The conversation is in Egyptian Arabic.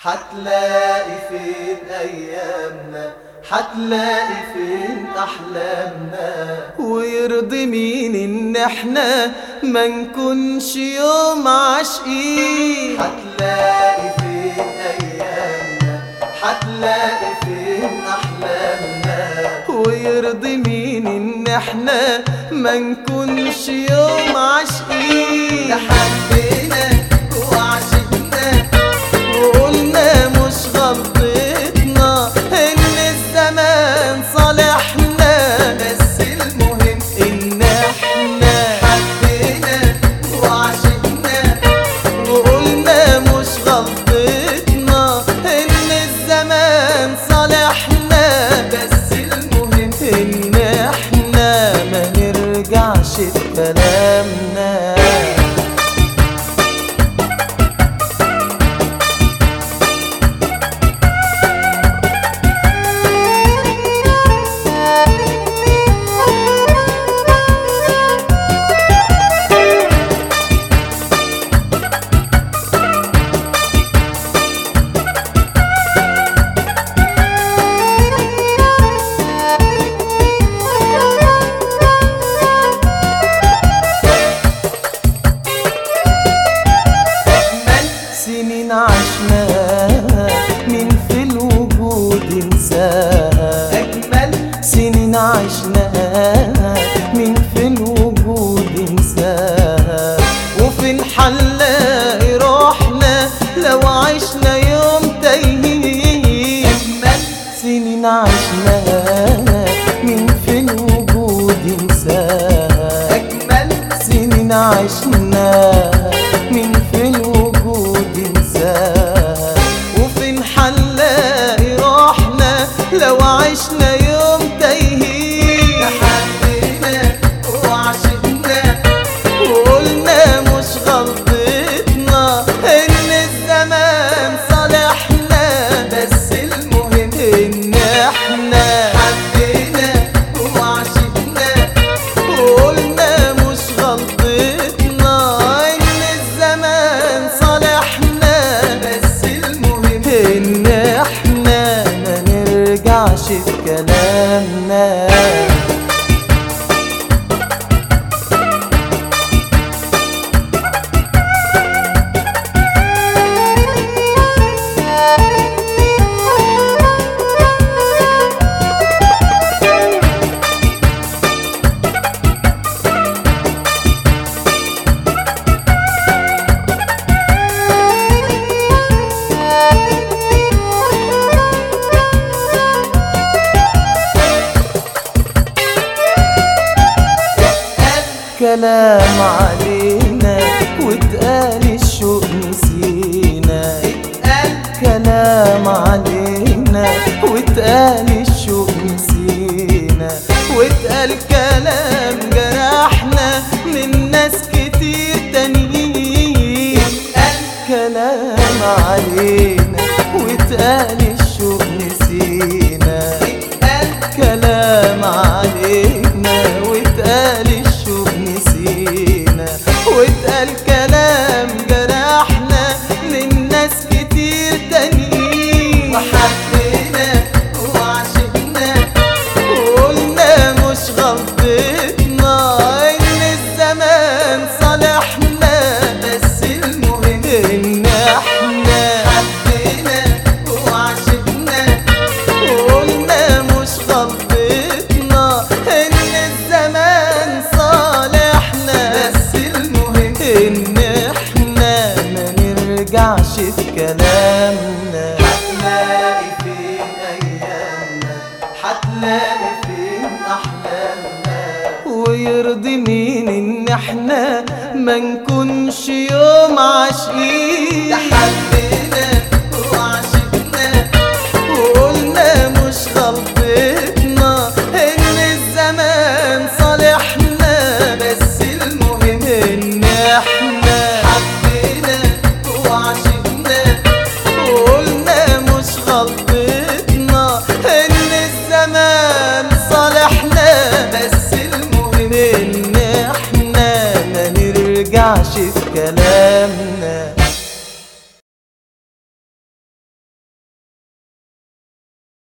حتلاقي فين أيامنا حتلاقي فين أحلامنا ويرضي مين ان احنا ما نكونش يوم عاشقين حتلاقي فين أيامنا حتلاقي فين أحلامنا ويرضي مين ان احنا ما نكونش يوم عاشقين ده حبينا وعشقنا وقلنا مش غلطتنا ان الزمان صالحنا بس المهم ان احنا حبينا وعشقنا وقلنا مش غلطتنا ان الزمان صالحنا بس المهم ان احنا ما نرجعش في كلامنا أجمل سنين عشناها من في الوجود انساها أجمل سنين عشناها من في الوجود انساها وفين حنلاقي روحنا لو عشنا يوم تايهين أجمل سنين عشناها من في الوجود انساها أجمل سنين عشناها من في الوجود انساها وفين حنلاقي روحنا لو عشنا يوم تايهين حبينا وعشقنا وقلنا مش غلطتنا ان الزمان صالحنا بس المهم ان احنا حبينا وعشقنا وقلنا مش غلطتنا ان الزمان صالحنا بس المهم ان احنا ما نرجعش في كلامنا كلام علينا واتقال الشوق نسينا قال كلام علينا واتقال الشوق نسينا واتقال كلام جرحنا من ناس كتير تانيين قال كلام علينا واتقال الشوق نسينا قال كلام علينا واتقال الشوق نسينا واتقال كلام جرحنا من ناس كتير تانيين وحبينا وعشقنا وقلنا مش غلطتنا ان الزمان صالحنا بس المهم ان احنا حبينا وعشقنا وقلنا مش غلطتنا ان الزمان صالحنا بس المهم ان احنا ما نرجعش في كلامنا حتلاقي فين أيامنا حتلاقي فين أحلامنا ويرضي مين ان احنا ما نكونش يوم عاشقين ده حبينا